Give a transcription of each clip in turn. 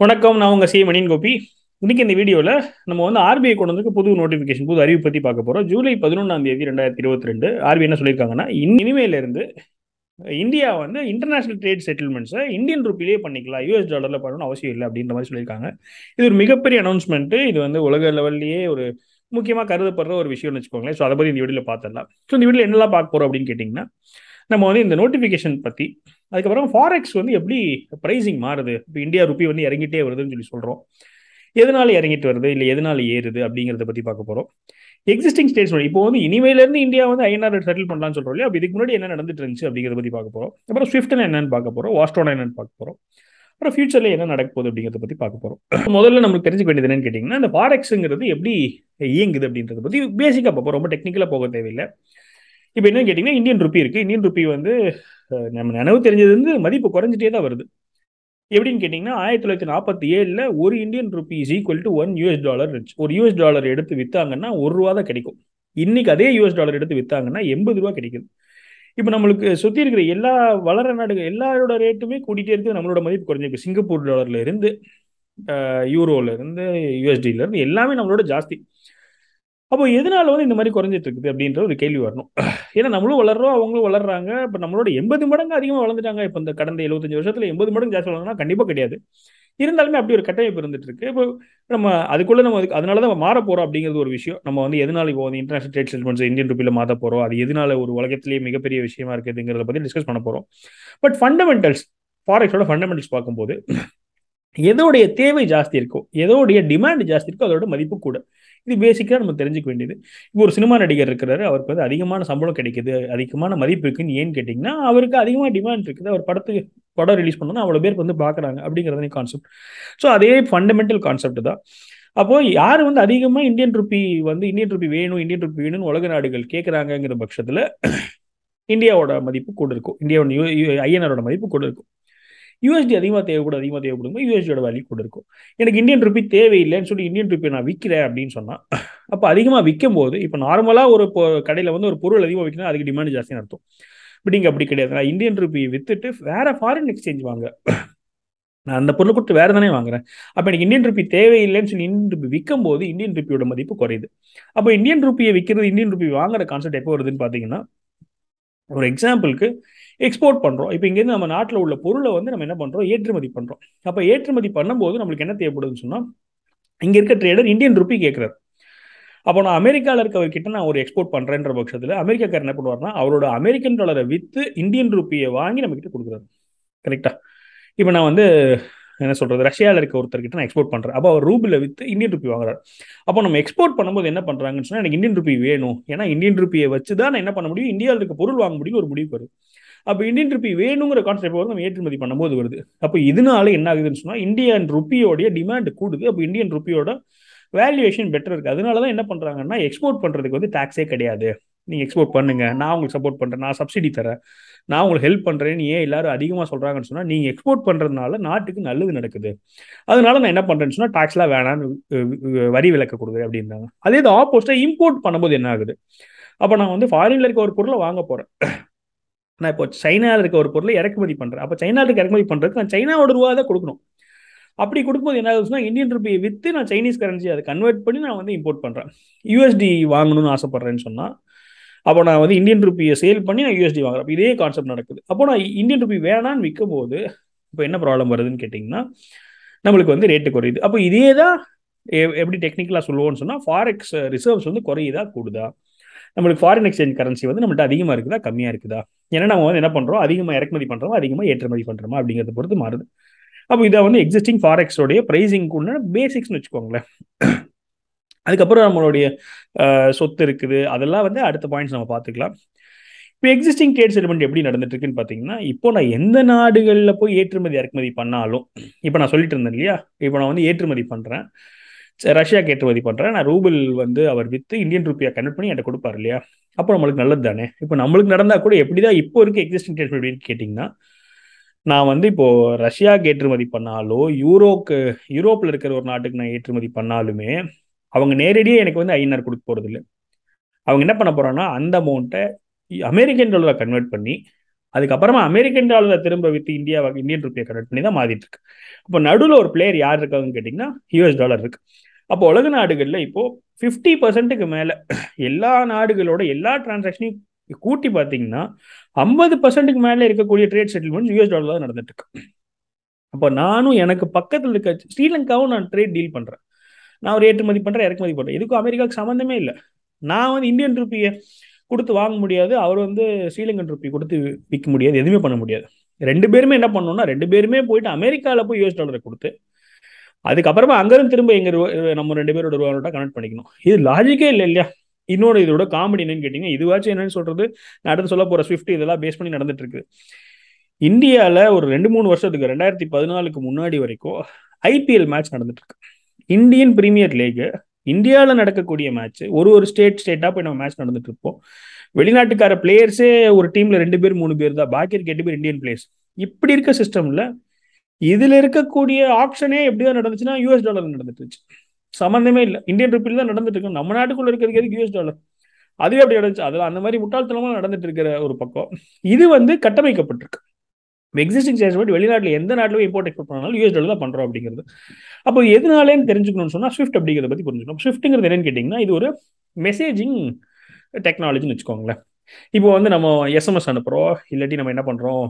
வணக்கம் நான் உங்க சி மணியன் கோபி இன்னைக்கு இந்த வீடியோவில் நம்ம வந்து ஆர்பிஐ கொண்டு வந்து புது நோட்டிஃபிகேஷன் புது அறிவு பற்றி பார்க்க போகிறோம் ஜூலை பதினொன்றாம் தேதி ரெண்டாயிரத்தி இருபத்தி ரெண்டு ஆர்பிஐ என்ன சொல்லியிருக்காங்கன்னா இனிமேல இருந்து இந்தியா வந்து இன்டர்நேஷனல் ட்ரேட் செட்டில்மெண்ட்ஸை இந்தியன் ருப்பிலே பண்ணிக்கலாம் யூஎஸ் டாலரில் பண்ணணும் அவசியம் இல்லை அப்படின்ற மாதிரி சொல்லியிருக்காங்க இது ஒரு மிகப்பெரிய அனௌன்ஸ்மெண்ட்டு இது வந்து உலக லெவல்லையே ஒரு முக்கியமாக கருதப்படுற ஒரு விஷயம்னு வச்சுக்கோங்களேன் ஸோ அதை பற்றி இந்த வீடியோவில் பார்த்துடலாம் ஸோ இந்த வீடியோவில் என்னெல்லாம் பார்க்க போகிறோம் அப்படின்னு கேட்டிங்கன்னா நம்ம வந்து இந்த நோட்டிஃபிகேஷன் பற்றி அதுக்கப்புறம் ஃபாரெக்ஸ் வந்து எப்படி ப்ரைஸிங் மாறுது இப்போ இந்தியா ருப்பி வந்து இறங்கிட்டே வருதுன்னு சொல்லி சொல்கிறோம் எதனால இறங்கிட்டு வருது இல்லை எதனால ஏறுது அப்படிங்கிறத பற்றி பார்க்க போகிறோம் எக்ஸிஸ்டிங் ஸ்டேட்ஸ் இப்போ வந்து இனிமேலேருந்து இந்தியா வந்து ஐஎன்ஆர் செட்டில் பண்ணலாம்னு சொல்கிறோம் இல்லையா அப்போ இதுக்கு முன்னாடி என்ன நடந்துட்டு இருந்துச்சு அப்படிங்கிறத பற்றி பார்க்க போகிறோம் அப்புறம் ஸ்விஃப்ட்னா என்னன்னு பார்க்க போகிறோம் வாஸ்டோனா என்னன்னு பார்க்க போகிறோம் அப்புறம் ஃபியூச்சரில் என்ன நடக்க போகுது அப்படிங்கிறத பற்றி பார்க்க போகிறோம் முதல்ல நம்மளுக்கு தெரிஞ்சுக்க வேண்டியது என்னன்னு கேட்டிங்கன்னா இந்த ஃபாரெக்ஸுங்கிறது எப்படி இயங்குது அப்படின்றத பற்றி பேசிக்காக பார்ப்போம் ரொம்ப டெக்னிக்கலாக போக தேவையில்லை இப்போ என்னன்னு கேட்டிங்கன்னா இந்தியன் ருப்பி இருக்குது இந்தியன் ருப்பி வந்து நம்ம நினைவு தெரிஞ்சது வந்து மதிப்பு குறைஞ்சிட்டே தான் வருது எப்படின்னு கேட்டிங்கன்னா ஆயிரத்தி தொள்ளாயிரத்தி நாற்பத்தி ஏழில் ஒரு Indian rupee is equal to one US dollar இருந்துச்சு ஒரு யூஎஸ் டாலர் எடுத்து விற்றாங்கன்னா ஒரு ரூபா தான் கிடைக்கும் இன்னைக்கு அதே யூஎஸ் டாலர் எடுத்து விற்றாங்கன்னா எண்பது ரூபா கிடைக்குது இப்போ நம்மளுக்கு சுற்றி இருக்கிற எல்லா வளர நாடுகள் எல்லாரோட ரேட்டுமே கூட்டிகிட்டே இருக்குது நம்மளோட மதிப்பு குறைஞ்சிருக்கு சிங்கப்பூர் டாலர்ல இருந்து யூரோல இருந்து யூஎஸ்டில இருந்து எல்லாமே நம்மளோட ஜாஸ்தி அப்போ எதனால வந்து இந்த மாதிரி குறைஞ்சிட்டு இருக்குது அப்படின்ற ஒரு கேள்வி வரணும் ஏன்னா நம்மளும் வளர்றோம் அவங்களும் வளர்றாங்க இப்போ நம்மளோட எண்பது மடங்கு அதிகமாக வளர்ந்துட்டாங்க இப்போ இந்த கடந்த எழுபத்தஞ்சு வருஷத்துல எண்பது மடங்கு ஜாஸ்தி வளர்ந்தா கண்டிப்பாக கிடையாது இருந்தாலுமே அப்படி ஒரு கட்டமைப்பு இருந்துட்டு இருக்கு இப்போ நம்ம அதுக்குள்ள நம்ம அதுக்கு அதனால தான் மாற போறோம் அப்படிங்கிறது ஒரு விஷயம் நம்ம வந்து எதனால இப்போ வந்து இன்டர்நேஷனல் ட்ரேட் செட்டில்மெண்ட்ஸ் இந்தியன் ருப்பியில் மாற்ற போறோம் அது எதனால ஒரு உலகத்திலேயே மிகப்பெரிய விஷயமா இருக்குதுங்கிறத பத்தி டிஸ்கஸ் பண்ண போறோம் பட் ஃபண்டமெண்டல்ஸ் ஃபாரெக்ஸோட ஃபண்டமெண்டல்ஸ் பார்க்கும்போது எதோடைய தேவை ஜாஸ்தி இருக்கோ எதோடைய டிமாண்ட் ஜாஸ்தி இருக்கோ அதோட மதிப்பு கூட இது பேசிக்காக நம்ம தெரிஞ்சுக்க வேண்டியது இப்போ ஒரு சினிமா நடிகர் இருக்கிறாரு அவருக்கு வந்து அதிகமான சம்பளம் கிடைக்குது அதிகமான மதிப்பு இருக்குன்னு ஏன்னு கேட்டிங்கன்னா அவருக்கு அதிகமாக டிமாண்ட் இருக்குது அவர் படத்துக்கு படம் ரிலீஸ் பண்ணணும் அவ்வளோ பேருக்கு வந்து பார்க்குறாங்க அப்படிங்கிறது கான்செப்ட் ஸோ அதே ஃபண்டமெண்டல் கான்செப்ட் தான் அப்போ யார் வந்து அதிகமாக இந்தியன் ருப்பி வந்து இந்தியன் ருப்பி வேணும் இந்தியன் ருப்பி வேணும்னு உலக நாடுகள் கேட்குறாங்கிற பட்சத்தில் இந்தியாவோட மதிப்பு கூட இருக்கும் இந்தியாவோட ஐஎன்ஆரோட மதிப்பு கூட இருக்கும் யூஎஸ்டி அதிகமாக தேவைப்படும் அதிகமாக தேவைப்படுங்க யூஎஸ்டியோட வேல்யூ கூட இருக்கும் எனக்கு இந்தியன் ருப்பி தேவையில்லைன்னு சொல்லி இந்தியன் ருப்பி நான் விற்கிறேன் அப்படின்னு சொன்னால் அப்போ அதிகமாக விற்கும் போது இப்போ நார்மலாக ஒரு கடையில் வந்து ஒரு பொருள் அதிகமாக விற்கணும் அதுக்கு டிமாண்ட் ஜாஸ்தியாக அர்த்தம் பட் இங்கே அப்படி கிடையாது நான் இந்தியன் ருப்பி வித்துட்டு வேற ஃபாரின் எக்ஸ்சேஞ்ச் வாங்க நான் அந்த பொருளை கொடுத்து வேற தானே வாங்குறேன் அப்போ எனக்கு இந்தியன் ருப்பி தேவையில்லைன்னு சொல்லி இந்தியன் ருப்பி விற்கும் போது இந்தியன் ருப்பியோட மதிப்பு குறையுது அப்போ இந்தியன் ருப்பியை விற்கிறது இந்தியன் ருப்பி வாங்குற கான்செப்ட் எப்போ வருதுன்னு பார்த்தீங்கன்னா ஒரு எக்ஸாம்பிளுக்கு எக்ஸ்போர்ட் பண்ணுறோம் இப்போ இங்கேருந்து நம்ம நாட்டில் உள்ள பொருளை வந்து நம்ம என்ன பண்ணுறோம் ஏற்றுமதி பண்ணுறோம் அப்போ ஏற்றுமதி பண்ணும்போது நம்மளுக்கு என்ன தேவைப்படுதுன்னு சொன்னால் இங்கே இருக்க ட்ரேடர் இந்தியன் ருப்பி கேட்குறாரு அப்போ நான் அமெரிக்காவில் இருக்கவர்கிட்ட நான் ஒரு எக்ஸ்போர்ட் பண்ணுறேன்ற பட்சத்தில் அமெரிக்காக்காரர் என்ன பண்ணுவார்னா அவரோட அமெரிக்கன் டாலரை விற்று இந்தியன் ருப்பியை வாங்கி நம்ம கிட்ட கொடுக்குறாரு கரெக்டா இப்போ நான் வந்து என்ன சொல்றது ரஷ்யாவில் இருக்க ஒருத்தர்கிட்ட நான் எக்ஸ்போர்ட் பண்ணுறேன் அப்போ அவர் ரூபில் விற்று இந்தியன் ருப்பி வாங்குறாரு அப்போ நம்ம எக்ஸ்போர்ட் பண்ணும்போது என்ன பண்ணுறாங்கன்னு சொன்னால் எனக்கு இந்தியன் ருப்பி வேணும் ஏன்னா இந்தியன் ருப்பியை வச்சு தான் நான் என்ன பண்ண முடியும் இந்தியாவில் இருக்க பொருள் வாங்க முடியும் ஒரு முடிவு வருது அப்போ இந்தியன் ருப்பி வேணுங்கிற கான்செப்ட் வந்து நம்ம ஏற்றுமதி பண்ணும்போது வருது அப்போ இதனால என்ன ஆகுதுன்னு சொன்னால் இந்தியன் ருப்பியோடைய டிமாண்ட் கூடுது அப்போ இந்தியன் ருப்பியோட வேல்யூவேஷன் பெட்டர் இருக்குது அதனால தான் என்ன பண்ணுறாங்கன்னா எக்ஸ்போர்ட் பண்ணுறதுக்கு வந்து டேக்ஸே கிடையாது நீங்கள் எக்ஸ்போர்ட் பண்ணுங்க நான் உங்களுக்கு சப்போர்ட் பண்ணுறேன் நான் சப்சிடி தரேன் நான் உங்களுக்கு ஹெல்ப் பண்ணுறேன்னு ஏன் எல்லாரும் அதிகமாக சொல்கிறாங்கன்னு சொன்னால் நீங்கள் எக்ஸ்போர்ட் பண்ணுறதுனால நாட்டுக்கு நல்லது நடக்குது அதனால நான் என்ன பண்ணுறேன்னு சொன்னால் டாக்ஸ்லாம் வேணான்னு வரி விலக்க கொடுக்குறேன் அப்படின்றாங்க அதே இது ஆப்போசிட்டாக இம்போர்ட் பண்ணும்போது என்ன ஆகுது அப்போ நான் வந்து ஃபாரினில் இருக்க ஒரு பொருளை வாங்க போகிறேன் நான் இப்போ சைனாவில் இருக்க ஒரு பொருளை இறக்குமதி பண்ணுறேன் அப்போ சைனாவில் இருக்க இறக்குமதி பண்ணுறதுக்கு நான் சைனாவோட ரூபா தான் கொடுக்கணும் அப்படி கொடுக்கும்போது என்ன ஆகுதுன்னா இந்தியன் ருபியை விற்று நான் சைனீஸ் கரன்சி அதை கன்வெர்ட் பண்ணி நான் வந்து இம்போர்ட் பண்ணுறேன் யூஎஸ்டி வாங்கணும்னு ஆசைப்பட்றேன்னு சொன்னால் அப்போ நான் வந்து இந்தியன் ருப்பியை சேல் பண்ணி நான் யூஎஸ்டி வாங்குறேன் இதே கான்செப்ட் நடக்குது அப்போ நான் இந்தியன் ருப்பி வேணான்னு விற்கும் போது இப்போ என்ன ப்ராப்ளம் வருதுன்னு கேட்டிங்கன்னா நம்மளுக்கு வந்து ரேட்டு குறையுது அப்போ இதே தான் எப்படி டெக்னிக்கலாக சொல்லுவோம்னு சொன்னால் ஃபாரெக்ஸ் ரிசர்வ்ஸ் வந்து குறையுதா கூடுதா நம்மளுக்கு ஃபாரின் எக்ஸ்சேஞ்ச் கரன்சி வந்து நம்மள்ட்ட அதிகமாக இருக்குதா கம்மியாக இருக்குதா ஏன்னா நம்ம வந்து என்ன பண்ணுறோம் அதிகமாக இறக்குமதி பண்ணுறோம் அதிகமாக ஏற்றுமதி பண்ணுறோமா அப்படிங்கிறத பொறுத்து மாறுது அப்போ இதை வந்து எக்ஸிஸ்டிங் ஃபாரெக்ஸோடைய ப்ரைஸிங்க்குன்னு பேசிக்ஸ்னு வச்சுக்கோங்களேன் அதுக்கப்புறம் நம்மளுடைய சொத்து இருக்குது அதெல்லாம் வந்து அடுத்த பாயிண்ட்ஸ் நம்ம பார்த்துக்கலாம் இப்போ எக்ஸிஸ்டிங் ட்ரேட் செட்டில்மெண்ட் எப்படி நடந்துட்டு இருக்குன்னு பார்த்தீங்கன்னா இப்போ நான் எந்த நாடுகளில் போய் ஏற்றுமதி இறக்குமதி பண்ணாலும் இப்போ நான் சொல்லிட்டு இருந்தேன் இல்லையா இப்போ நான் வந்து ஏற்றுமதி பண்ணுறேன் ரஷ்யாக்கு ஏற்றுமதி பண்ணுறேன் நான் ரூபிள் வந்து அவர் விற்று இந்தியன் ருப்பியை கன்வெர்ட் பண்ணி என்கிட்ட கொடுப்பார் இல்லையா அப்போ நம்மளுக்கு நல்லது தானே இப்போ நம்மளுக்கு நடந்தால் கூட எப்படி தான் இப்போ இருக்க எக்ஸிஸ்டிங் ட்ரேட் அப்படின்னு கேட்டிங்கன்னா நான் வந்து இப்போ ரஷ்யாவுக்கு ஏற்றுமதி பண்ணாலோ யூரோக்கு யூரோப்பில் இருக்கிற ஒரு நாட்டுக்கு நான் ஏற்றுமதி பண்ணாலுமே அவங்க நேரடியாக எனக்கு வந்து ஐஎன்ஆர் கொடுக்க போகிறது இல்லை அவங்க என்ன பண்ண போகிறாங்கன்னா அந்த அமௌண்ட்டை அமெரிக்கன் டாலரை கன்வெர்ட் பண்ணி அதுக்கப்புறமா அமெரிக்கன் டாலரை திரும்ப வித்து இந்தியா இந்தியன் ருப்பியை கன்வெர்ட் பண்ணி தான் மாறிட்டு இருக்கு அப்போ நடுவில் ஒரு பிளேயர் யார் இருக்காங்கன்னு கேட்டிங்கன்னா யூஎஸ் டாலர் இருக்கு அப்போ உலக நாடுகளில் இப்போ ஃபிஃப்டி பர்சன்ட்டுக்கு மேலே எல்லா நாடுகளோட எல்லா டிரான்சாக்ஷனையும் கூட்டி பார்த்தீங்கன்னா ஐம்பது பர்சன்ட்டுக்கு மேலே இருக்கக்கூடிய ட்ரேட் செட்டில்மெண்ட் யூஎஸ் டாலர் தான் நடந்துட்டு இருக்கு அப்போ நானும் எனக்கு பக்கத்தில் இருக்க ஸ்ரீலங்காவும் நான் ட்ரேட் டீல் பண்ணுறேன் நான் ஒரு ஏற்றுமதி பண்ணுறேன் இறக்குமதி பண்ணுறேன் இதுக்கும் அமெரிக்காவுக்கு சம்மந்தமே இல்லை நான் வந்து இந்தியன் ருப்பியை கொடுத்து வாங்க முடியாது அவர் வந்து ஸ்ரீலங்கன் ருப்பி கொடுத்து விற்க முடியாது எதுவுமே பண்ண முடியாது ரெண்டு பேருமே என்ன பண்ணணும்னா ரெண்டு பேருமே போயிட்டு அமெரிக்காவில் போய் யூஎஸ் டாலரை கொடுத்து அதுக்கப்புறமா அங்கிருந்து திரும்ப எங்க நம்ம ரெண்டு பேரோட ரூபாயோட கனெக்ட் பண்ணிக்கணும் இது லாஜிக்கே இல்லை இல்லையா இன்னொரு இதோட காமெடி என்னன்னு கேட்டீங்கன்னா இதுவாச்சும் என்னன்னு சொல்றது நான் அடுத்து சொல்ல போற ஸ்விஃப்ட் இதெல்லாம் பேஸ் பண்ணி நடந்துட்டு இருக்கு இந்தியாவில் ஒரு ரெண்டு மூணு வருஷத்துக்கு ரெண்டாயிரத்தி பதினாலுக்கு முன்னாடி வரைக்கும் ஐபிஎல் மேட்ச் நடந்துட்டு இருக்கு இந்தியன் பிரீமியர் லீக் இந்தியாவில் நடக்கக்கூடிய மேட்ச் ஒரு ஒரு ஸ்டேட் ஸ்டேட்டாக போய் நம்ம மேட்ச் நடந்துட்டு இருப்போம் வெளிநாட்டுக்கார பிளேயர்ஸே ஒரு டீம்ல ரெண்டு பேர் மூணு பேர் தான் பாக்கி இருக்க எட்டு பேர் இந்தியன் பிளேயர்ஸ் இப்படி இருக்க சிஸ்டம்ல இதுல இருக்கக்கூடிய ஆப்ஷனே எப்படிதான் நடந்துச்சுன்னா யூஎஸ் டாலர் நடந்துட்டு இருந்துச்சு சம்மந்தமே இல்லை இந்தியன் ருப்பில் தான் நடந்துட்டு இருக்கு நம்ம நாட்டுக்குள்ள இருக்கிறதுக்கு எதுக்கு யூஎஸ் டாலர் அதுவே அப்படி நடந்துச்சு அதில் அந்த மாதிரி முட்டாள்தனமா நடந்துட்டு இருக்கிற ஒரு பக்கம் இது வந்து கட்டமைக்கப்பட்டிருக்கு எக்ஸிஸ்டிங் சேல்ஸ்மெண்ட் வெளிநாட்டில் எந்த நாட்டிலும் இம்போர்ட் எக்ஸ்போர்ட் பண்ணாலும் யூஎஸ் டாலர் தான் பண்ணுறோம் அப்படிங்கிறது அப்போ எதனாலேன்னு தெரிஞ்சுக்கணும்னு சொன்னால் ஸ்விஃப்ட் அப்படிங்கிறத பற்றி புரிஞ்சுக்கணும் ஸ்விஃப்ட்டுங்கிறது என்னன்னு கேட்டிங்கன்னா இது ஒரு மெசேஜிங் டெக்னாலஜின்னு வச்சுக்கோங்களேன் இப்போ வந்து நம்ம எஸ்எம்எஸ் அனுப்புகிறோம் இல்லாட்டி நம்ம என்ன பண்ணுறோம்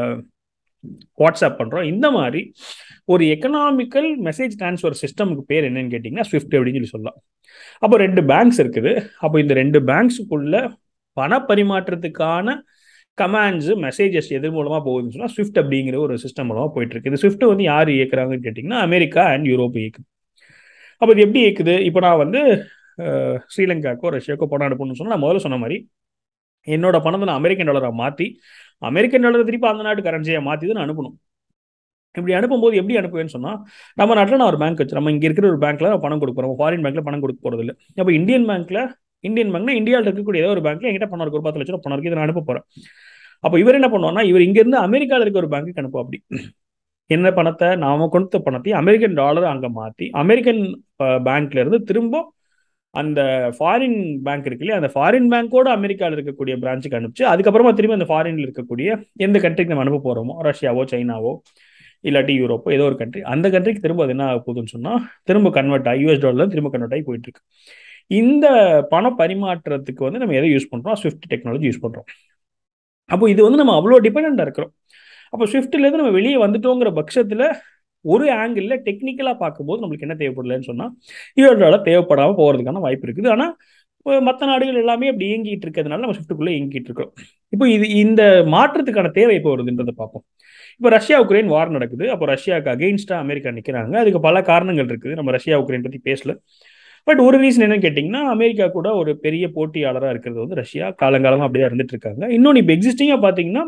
வாட்ஸ்அப் பண்ணுறோம் இந்த மாதிரி ஒரு எக்கனாமிக்கல் மெசேஜ் டிரான்ஸ்ஃபர் சிஸ்டமுக்கு பேர் என்னன்னு கேட்டிங்கன்னா ஸ்விஃப்ட் அப்படின்னு சொல்லி சொல்லலாம் அப்போ ரெண்டு பேங்க்ஸ் இருக்குது அப்போ இந்த ரெண்டு பேங்க்ஸுக்குள்ள பண பரிமாற்றத்துக்கான கமாண்ட்ஸ் மெசேஜஸ் எது மூலமாக போகுதுன்னு சொன்னால் ஸ்விஃப்ட் அப்படிங்கிற ஒரு சிஸ்டம் மூலமாக போயிட்டு இருக்கு இந்த ஸ்விஃப்ட் வந்து யார் இயக்குறாங்கன்னு கேட்டிங்கன்னா அமெரிக்கா அண்ட் யூரோப் இயக்குது அப்போ இது எப்படி இயக்குது இப்போ நான் வந்து ஸ்ரீலங்காக்கோ ரஷ்யாக்கோ பணம் அனுப்பணும்னு சொன்னால் நான் முதல்ல சொன்ன மாதிரி என்னோட பணத்தை நான் அமெரிக்கன் டாலரை மாற்றி அமெரிக்கன் டாலரை திருப்பி அந்த நாட்டு கரன்சியை மாற்றி தான் நான் அனுப்பணும் இப்படி அனுப்பும்போது எப்படி அனுப்புவேன்னு சொன்னால் நம்ம நாட்டில் நான் ஒரு பேங்க் வச்சு நம்ம இங்கே இருக்கிற ஒரு பேங்க்கில் நான் பணம் கொடுக்குறோம் ஃபாரின் பேங்க்கில் பணம் கொடுக்க போகிறது இல்லை அப்போ இந்தியன் பேங்க்கில் இந்தியன் பேங்க்னா இந்தியாவில் இருக்கக்கூடிய ஏதோ ஒரு பேங்க்ல என்கிட்ட பணம் இருக்கு ஒரு பத்து லட்சம் பணம் இருக்கு இதை நான் அனுப்ப போகிறேன் அப்போ இவர் என்ன பண்ணுவார்னா இவர் இங்கேருந்து அமெரிக்காவில் இருக்க ஒரு பேங்க்கு அனுப்பும் அப்படி என்ன பணத்தை நாம கொடுத்த பணத்தையும் அமெரிக்கன் டாலர் அங்கே மாற்றி அமெரிக்கன் பேங்க்ல இருந்து திரும்ப அந்த ஃபாரின் பேங்க் இருக்கு இல்லையா அந்த ஃபாரின் பேங்க்கோட அமெரிக்காவில் இருக்கக்கூடிய பிரான்ச்சுக்கு அனுப்பிச்சு அதுக்கப்புறமா திரும்பி அந்த ஃபாரின்ல இருக்கக்கூடிய எந்த கண்ட்ரிக்கு நம்ம அனுப்ப போகிறோமோ ரஷ்யாவோ சைனாவோ இல்லாட்டி யூரோப்போ ஏதோ ஒரு கண்ட்ரி அந்த கண்ட்ரிக்கு திரும்ப அது என்ன ஆக போகுதுன்னு சொன்னால் திரும்ப கன்வெர்ட் ஆகி யூஎஸ் டாலர் திரும்ப கன்வெர்ட் ஆகி போயிட்டு இருக்கு இந்த பண பரிமாற்றத்துக்கு வந்து நம்ம எதை யூஸ் பண்ணுறோம் ஸ்விஃப்ட் டெக்னாலஜி யூஸ் பண்ணுறோம் அப்போ இது வந்து நம்ம அவ்வளோ டிபெண்டாக இருக்கிறோம் அப்போ ஸ்விஃப்ட்லேருந்து நம்ம வெளியே வந்துட்டோங்கிற பட்சத்தில் ஒரு ஆங்கிளில் டெக்னிக்கலாக பார்க்கும்போது நம்மளுக்கு என்ன தேவைப்படலன்னு சொன்னால் யூஎஸ் டாலர் தேவைப்படாமல் போகிறதுக்கான வாய்ப்பு இருக்குது ஆனால் மற்ற நாடுகள் எல்லாமே அப்படி இயங்கிட்டு இருக்கிறதுனால நம்ம ஸ்விஃப்ட்டுக்குள்ளே இயங்கிட்டு இருக்கோம் இப்போ இது இந்த மாற்றத்துக்கான தேவை எப்போ வருதுன்றதை பார்ப்போம் இப்போ ரஷ்யா உக்ரைன் வார் நடக்குது அப்போ ரஷ்யாவுக்கு அகெயின்ஸ்டா அமெரிக்கா நிற்கிறாங்க அதுக்கு பல காரணங்கள் இருக்குது நம்ம ரஷ்யா உக்ரைன் பற்றி பேசல பட் ஒரு ரீசன் என்னன்னு கேட்டிங்கன்னா அமெரிக்கா கூட ஒரு பெரிய போட்டியாளராக இருக்கிறது வந்து ரஷ்யா காலங்காலமாக அப்படியே இருந்துட்டு இருக்காங்க இன்னொன்று இப்போ எக்ஸிஸ்டிங்காக பார்த்தீங்கன்னா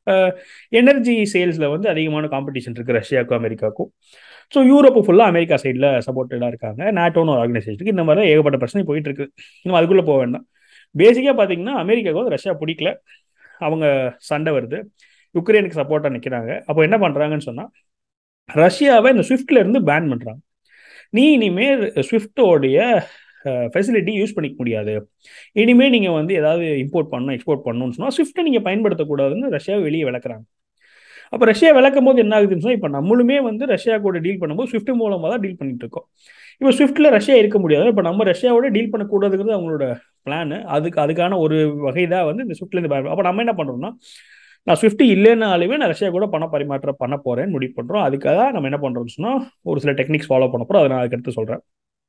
எனர்ஜி சேல்ஸில் வந்து அதிகமான காம்படிஷன் இருக்குது ரஷ்யாவுக்கும் அமெரிக்காவுக்கும் ஸோ யூரோப்பு ஃபுல்லாக அமெரிக்கா சைடில் சப்போர்ட்டடாக இருக்காங்க நாட்டோன்னு ஒரு ஆர்கனைசேஷனுக்கு இந்த மாதிரி ஏகப்பட்ட பிரச்சனை போயிட்டு இருக்கு இன்னும் அதுக்குள்ளே போக வேண்டாம் பேசிக்காக பார்த்தீங்கன்னா அமெரிக்காவுக்கு வந்து ரஷ்யா பிடிக்கல அவங்க சண்டை வருது யுக்ரைனுக்கு சப்போர்ட்டாக நிற்கிறாங்க அப்போ என்ன பண்ணுறாங்கன்னு சொன்னால் ரஷ்யாவை இந்த ஸ்விஃப்ட்ல இருந்து பேன் பண்ணுறாங்க நீ இனிமேல் ஸ்விஃப்டோடைய ஃபெசிலிட்டி யூஸ் பண்ணிக்க முடியாது இனிமேல் நீங்கள் வந்து ஏதாவது இம்போர்ட் பண்ணணும் எக்ஸ்போர்ட் பண்ணணும்னு சொன்னால் ஸ்விஃப்ட்டை நீங்கள் பயன்படுத்தக்கூடாதுன்னு ரஷ்யாவை வெளியே விளக்குறாங்க அப்போ ரஷ்யா விளக்கும் போது என்ன ஆகுதுன்னு சொன்னால் இப்போ நம்மளுமே வந்து ரஷ்யா கூட டீல் பண்ணும்போது ஸ்விஃப்ட் மூலமாக தான் டீல் பண்ணிட்டு இருக்கோம் இப்போ ஸ்விஃப்ட்டில் ரஷ்யா இருக்க முடியாது இப்போ நம்ம ரஷ்யாவோட டீல் பண்ணக்கூடாதுங்கிறது அவங்களோட பிளான் அதுக்கு அதுக்கான ஒரு வகை தான் வந்து இந்த ஸ்விஃப்ட்லேருந்து பயன்படும் அப்போ நம்ம என்ன பண்ணுறோம்னா நான் ஸ்விஃப்ட் இல்லைனாலுமே நான் ரஷ்யா கூட பண பரிமாற்றம் பண்ண போறேன்னு முடிவு பண்றோம் அதுக்காக நம்ம என்ன பண்றோம்னு சொன்னா ஒரு சில டெக்னிக்ஸ் ஃபாலோ பண்ண போறோம் அதை நான் அதுக்கடுத்து சொல்றேன்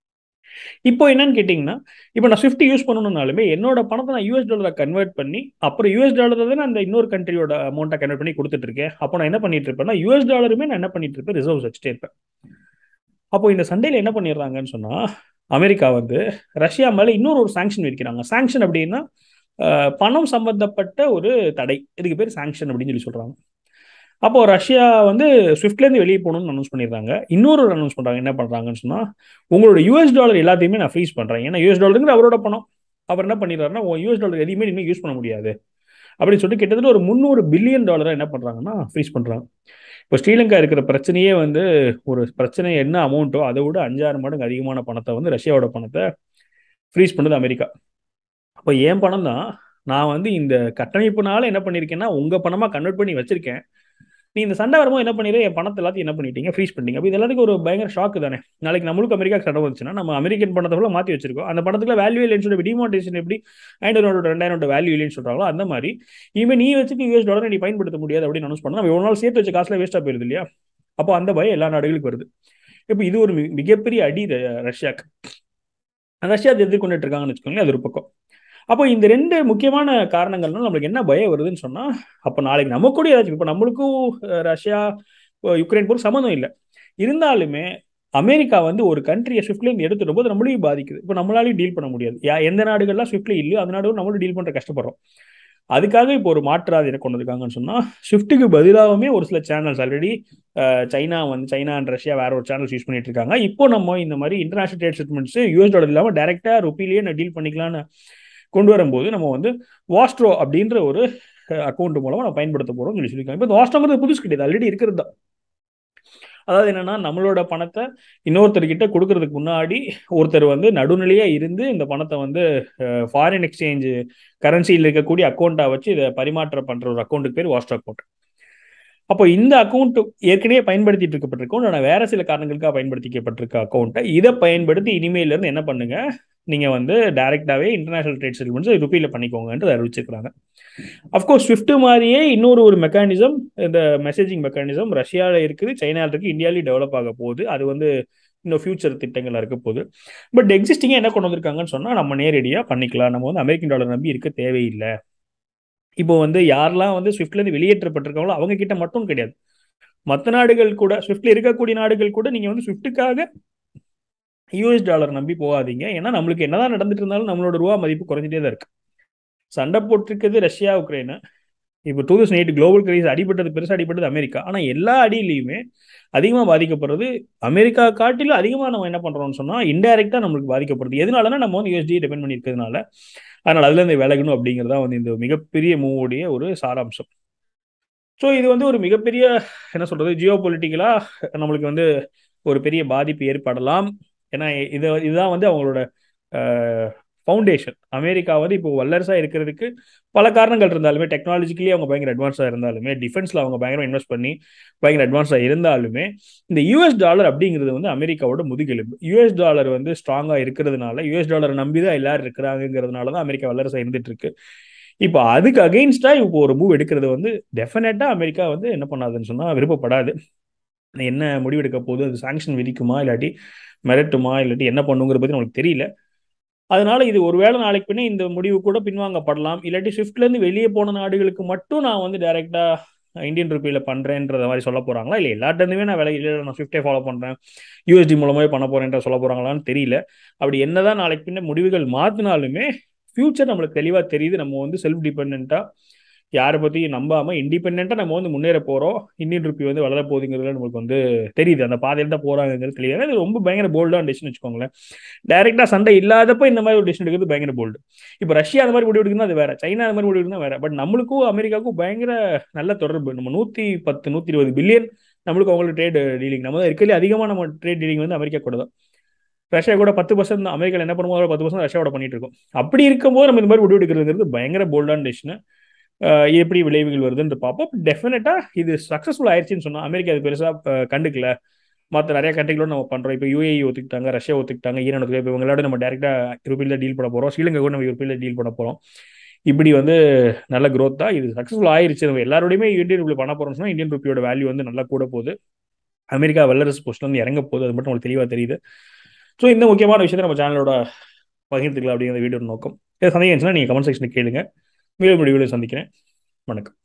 இப்போ என்னன்னு கேட்டிங்கன்னா இப்போ நான் ஸ்விஃப்ட் யூஸ் பண்ணணும்னாலுமே என்னோட பணத்தை நான் யூஎஸ் டாலரை கன்வெர்ட் பண்ணி அப்புறம் யூஎஸ் டாலரை தான் அந்த இன்னொரு கண்ட்ரியோட அமௌண்ட்டை கன்வெர்ட் பண்ணி கொடுத்துட்டு இருக்கேன் அப்போ நான் என்ன பண்ணிட்டு இருப்பேன்னா யூஎஸ் டாலருமே நான் என்ன பண்ணிட்டு இருப்பேன் ரிசர்வ்ஸ் வச்சுட்டே இருப்பேன் அப்போ இந்த சண்டையில் என்ன பண்ணிடுறாங்கன்னு சொன்னா அமெரிக்கா வந்து ரஷ்யா மேலே இன்னொரு ஒரு சாங்ஷன் வைக்கிறாங்க சாங்ஷன் அப்படின்னா பணம் சம்பந்தப்பட்ட ஒரு தடை இதுக்கு பேர் சாங்ஷன் அப்படின்னு சொல்லி சொல்றாங்க அப்போ ரஷ்யா வந்து ஸ்விஃப்ட்லேருந்து வெளியே போகணும்னு அனௌன்ஸ் பண்ணிடுறாங்க இன்னொரு ஒரு அனௌன்ஸ் பண்ணுறாங்க என்ன பண்ணுறாங்கன்னு சொன்னால் உங்களோட யூஎஸ் டாலர் எல்லாத்தையுமே நான் ஃப்ரீஸ் பண்ணுறேன் ஏன்னா யூஎஸ் டாலருங்கிற அவரோட பணம் அவர் என்ன பண்ணிடுறாருன்னா யூஎஸ் டாலர் எதையுமே இனிமேல் யூஸ் பண்ண முடியாது அப்படின்னு சொல்லிட்டு கிட்டத்தட்ட ஒரு முந்நூறு பில்லியன் டாலரை என்ன பண்ணுறாங்கன்னா ஃப்ரீஸ் பண்ணுறாங்க இப்போ ஸ்ரீலங்கா இருக்கிற பிரச்சனையே வந்து ஒரு பிரச்சனை என்ன அமௌண்ட்டோ அதை விட அஞ்சாறு மடங்கு அதிகமான பணத்தை வந்து ரஷ்யாவோட பணத்தை ஃப்ரீஸ் பண்ணுது அமெரிக்கா அப்போ ஏன் பணம் தான் நான் வந்து இந்த கட்டமைப்புனால என்ன பண்ணியிருக்கேன்னா உங்க பணமா கன்வெர்ட் பண்ணி வச்சிருக்கேன் நீ இந்த சண்டை வரும்போது என்ன பண்ணிடு என் பணத்தை எல்லாத்தையும் என்ன பண்ணிட்டீங்க ஃப்ரீஸ் பண்ணிட்டீங்க அப்போ இது எல்லாத்துக்கும் ஒரு பயங்கர ஷாக்கு தானே நாளைக்கு நம்மளுக்கு அமெரிக்கா சண்டை வந்துச்சுன்னா நம்ம அமெரிக்கன் பணத்தை ஃபுல்லாக மாற்றி வச்சிருக்கோம் அந்த பணத்துக்கு வேல்யூ இல்லைன்னு சொல்லி டிமாண்டேஷன் எப்படி ஐநூறு ரெண்டாயிரம் வேல்யூ இல்லைன்னு சொல்றாங்களோ அந்த மாதிரி இனிமேல் நீ வச்சுட்டு யூஎஸ் டாலர் நீ பயன்படுத்த முடியாது அப்படின்னு அனௌன்ஸ் பண்ணா நம்ம எவ்வளோ நாள் சேர்த்து வச்ச காசுல வேஸ்ட்டாக போயிருது இல்லையா அப்போ அந்த பயம் எல்லா நாடுகளுக்கும் வருது இப்போ இது ஒரு மிகப்பெரிய அடி ரஷ்யாக்கு ரஷ்யா அதை எதிர்கொண்டுட்டு இருக்காங்கன்னு வச்சுக்கோங்களேன் அது ஒரு பக்கம் அப்போ இந்த ரெண்டு முக்கியமான காரணங்கள்னால நம்மளுக்கு என்ன பயம் வருதுன்னு சொன்னா அப்போ நாளைக்கு நம்ம கூட ஏதாச்சும் இப்போ நம்மளுக்கும் ரஷ்யா யுக்ரைன் போர் சம்மந்தம் இல்லை இருந்தாலுமே அமெரிக்கா வந்து ஒரு கண்ட்ரியை ஸ்விஃப்ட்லேருந்து எடுத்துடும் போது நம்மளையும் பாதிக்குது இப்போ நம்மளாலையும் டீல் பண்ண முடியாது எந்த நாடுகள்லாம் ஸ்விஃப்ட்ல இல்லையோ அந்த நாடுகளும் நம்மளும் டீல் பண்ணுற கஷ்டப்படுறோம் அதுக்காக இப்போ ஒரு மாற்றாது என்ன கொண்டு வந்திருக்காங்கன்னு சொன்னால் ஷிஃப்ட்டுக்கு பதிலாகவுமே ஒரு சில சேனல்ஸ் ஆல்ரெடி சைனா வந்து சைனா அண்ட் ரஷ்யா வேற ஒரு சேனல்ஸ் யூஸ் பண்ணிட்டு இருக்காங்க இப்போ நம்ம இந்த மாதிரி international trade settlements US dollar இல்லாமல் டேரெக்டாக ருப்பிலேயே நான் டீல் பண்ணிக்கலாம்னு கொண்டு வரும்போது நம்ம வந்து வாஸ்ட்ரோ அப்படின்ற ஒரு அக்கௌண்ட் மூலமாக நம்ம பயன்படுத்த போகிறோம் சொல்லி சொல்லியிருக்காங்க இப்போ இந்த வாஸ்ட்ரோங்கிறது புதுசு கிடையாது ஆல்ரெடி இருக்கிறது தான் அதாவது என்னன்னா நம்மளோட பணத்தை இன்னொருத்தர்கிட்ட கொடுக்கறதுக்கு முன்னாடி ஒருத்தர் வந்து நடுநிலையா இருந்து இந்த பணத்தை வந்து ஃபாரின் எக்ஸ்சேஞ்ச் கரன்சியில் இருக்கக்கூடிய அக்கௌண்ட்டா வச்சு இதை பரிமாற்றம் பண்ற ஒரு அக்கௌண்ட்டுக்கு பேர் வாஸ்ட் அக்கௌண்ட் அப்போ இந்த அக்கௌண்ட் ஏற்கனவே பயன்படுத்திட்டு இருக்கப்பட்டிருக்கோம் நான் வேற சில காரணங்களுக்காக பயன்படுத்திக்கப்பட்டிருக்க அக்கௌண்ட்டை இதை பயன்படுத்தி இனிமேல இருந்து என்ன பண்ணுங்க நீங்க வந்து டைரக்டாவே இன்டர்நேஷனல் ட்ரேட் செட்டில்மெண்ட்ஸ் ருப்பியில பண்ணிக்கோங்கன்றது அறிவிச்சிருக்காங்க அஃப்கோர்ஸ் ஸ்விஃப்ட் மாதிரியே இன்னொரு ஒரு மெக்கானிசம் இந்த மெசேஜிங் மெக்கானிசம் ரஷ்யாவில் இருக்குது சைனாவில் இருக்குது இந்தியாவிலேயும் டெவலப் ஆக போகுது அது வந்து இன்னும் ஃபியூச்சர் திட்டங்கள் இருக்க போகுது பட் எக்ஸிஸ்டிங்காக என்ன கொண்டு வந்திருக்காங்கன்னு சொன்னால் நம்ம நேரடியாக பண்ணிக்கலாம் நம்ம வந்து அமெரிக்கன் டாலர் நம்பி இருக்க தேவையில்லை இப்போ வந்து யாரெல்லாம் வந்து ஸ்விஃப்ட்லேருந்து வெளியேற்றப்பட்டிருக்காங்களோ அவங்க கிட்ட மட்டும் கிடையாது மற்ற நாடுகள் கூட ஸ்விஃப்ட்ல இருக்கக்கூடிய நாடுகள் கூட நீங்கள் வந்து ஸ்விஃப்ட்டுக்காக யூஎஸ் டாலர் நம்பி போகாதீங்க ஏன்னா நம்மளுக்கு என்னதான் நடந்துட்டு இருந்தாலும் நம்மளோட ரூபா மதிப்பு குறைஞ்சிட்டே தான் இருக்கு சண்டை போட்டிருக்கிறது ரஷ்யா உக்ரைனு இப்போ two thousand eight global crisis அடிபட்டது பெருசாக அடிபட்டது அமெரிக்கா ஆனால் எல்லா அடியிலையுமே அதிகமாக பாதிக்கப்படுறது அமெரிக்கா காட்டிலும் அதிகமாக நம்ம என்ன பண்ணுறோம்னு சொன்னால் இன்டைரக்டாக நம்மளுக்கு பாதிக்கப்படுது எதனாலனா நம்ம வந்து யூஎஸ்டி டிபெண்ட் பண்ணி இருக்கிறதுனால அதனால் அதுலேருந்து விலகணும் அப்படிங்கிறதா வந்து இந்த மிகப்பெரிய மூவுடைய ஒரு சாராம்சம் ஸோ இது வந்து ஒரு மிகப்பெரிய என்ன சொல்கிறது ஜியோ பொலிட்டிக்கலாக நம்மளுக்கு வந்து ஒரு பெரிய பாதிப்பு ஏற்படலாம் ஏன்னா இது இதுதான் வந்து அவங்களோட ஃபவுண்டேஷன் அமெரிக்கா வந்து இப்போ வல்லரசாக இருக்கிறதுக்கு பல காரணங்கள் இருந்தாலுமே டெக்னாலஜிக்கலி அவங்க பயங்கர அட்வான்ஸாக இருந்தாலுமே டிஃபென்ஸில் அவங்க பயங்கரம் இன்வெஸ்ட் பண்ணி பயங்கர அட்வான்ஸாக இருந்தாலுமே இந்த யூஎஸ் டாலர் அப்படிங்கிறது வந்து அமெரிக்காவோட முதுகெலும்பு யூஎஸ் டாலர் வந்து ஸ்ட்ராங்காக இருக்கிறதுனால யூஎஸ் டாலரை நம்பி தான் எல்லாரும் இருக்கிறாங்கிறதுனால தான் அமெரிக்கா வல்லரசாக இருந்துட்டு இருக்கு இப்போ அதுக்கு அகெயின்ஸ்டா இப்போ ஒரு மூவ் எடுக்கிறது வந்து டெஃபினட்டா அமெரிக்கா வந்து என்ன பண்ணாதுன்னு சொன்னா விருப்பப்படாது என்ன முடிவெடுக்க போகுது அது சாங்ஷன் விதிக்குமா இல்லாட்டி மிரட்டுமா இல்லாட்டி என்ன பண்ணுங்கிற பத்தி நம்மளுக்கு தெரியல அதனால இது ஒருவேளை நாளைக்கு பின்னே இந்த முடிவு கூட பின்வாங்கப்படலாம் இல்லாட்டி ஸ்விஃப்ட்ல இருந்து வெளியே போன நாடுகளுக்கு மட்டும் நான் வந்து டைரக்டா இந்தியன் ருப்பியில பண்றேன்றத மாதிரி சொல்ல போறாங்களா இல்லை எல்லாட்டருந்துமே நான் விலை இல்லை நான் ஸ்விஃப்டே ஃபாலோ பண்றேன் யூஎஸ்டி மூலமாவே பண்ண போறேன்ற சொல்ல போறாங்களான்னு தெரியல அப்படி என்னதான் நாளைக்கு பின்ன முடிவுகள் மாத்தினாலுமே ஃபியூச்சர் நம்மளுக்கு தெளிவாக தெரியுது நம்ம வந்து செல்ஃப் டிபெண்ட்டாக யாரை பற்றியும் நம்பாமல் இண்டிபெண்ட்டாக நம்ம வந்து முன்னேற போகிறோம் இந்தியன் ருப்பி வந்து வளர போகுதுங்கிறதுல நம்மளுக்கு வந்து தெரியுது அந்த பாதையில் தான் போகிறாங்கிறது தெரியுது அது ரொம்ப பயங்கர போல்டான டிசிஷன் வச்சுக்கோங்களேன் டைரெக்டாக சண்டை இல்லாதப்ப இந்த மாதிரி ஒரு டிசிஷன் எடுக்கிறது பயங்கர போல்டு இப்போ ரஷ்யா அந்த மாதிரி முடிவு எடுக்குன்னா அது வேற சைனா அந்த மாதிரி முடிவு எடுக்குன்னா வேற பட் நம்மளுக்கும் அமெரிக்காவுக்கும் பயங்கர நல்ல தொடர்பு நம்ம நூற்றி பத்து நூற்றி இருபது பில்லியன் நம்மளுக்கு அவங்களுக்கு ட்ரேட் டீலிங் நம்ம தான் இருக்கிறதுல அதிகமாக நம்ம ட்ரேட் டீலிங் வந்து அமெரிக்கா கூட தான் ரஷ்யா கூட பத்து பர்சன்ட் அமெரிக்கா என்ன பண்ணுமோ பத்து பர்சன்ட் ரஷ்யாவோட பண்ணிட்டு இருக்கோம் அப்படி இருக்கும்போது நம்ம இந்த மாதிரி முடிவு எடுக்கிறது பயங்கர போல்டான டிசிஷன் எப்படி விளைவுகள் வருதுன்னு பார்ப்போம் டெஃபினட்டா இது சக்ஸஸ்ஃபுல் ஆயிடுச்சுன்னு சொன்னா அமெரிக்கா அது பெருசா கண்டுக்கல மற்ற நிறைய கண்ட்ரிகளோட நம்ம பண்றோம் இப்போ யூஏஇ ஒத்துக்கிட்டாங்க ரஷ்யா ஒத்துக்கிட்டாங்க ஈரான் ஒத்துக்கிட்டாங்க இப்போ இவங்களோட நம்ம டேரக்டா யூரோப்பியில் டீல் பண்ண போறோம் ஸ்ரீலங்கா கூட நம்ம யூரோப்பியில் டீல் பண்ண போறோம் இப்படி வந்து நல்ல க்ரோத் தான் இது சக்ஸஸ்ஃபுல் ஆயிருச்சு நம்ம எல்லாரோடையுமே இந்தியன் ருப்பி பண்ண போறோம்னு சொன்னா இந்தியன் ருப்பியோட வேல்யூ வந்து நல்லா கூட போகுது அமெரிக்கா வல்லரசு போஸ்ட்ல வந்து இறங்க போகுது அது மட்டும் உங்களுக்கு தெளிவாக தெரியுது ஸோ இந்த முக்கியமான விஷயத்தை நம்ம சேனலோட பகிர்ந்துக்கலாம் அப்படிங்கிற வீடியோ நோக்கம் சந்தேகம் இருந்துச்சுன்னா நீங்கள் கமெண்ட் செக்ஷனில் கேளுங்க மீண்டும் வீடியோவில் சந்திக்கிறேன் வணக்கம்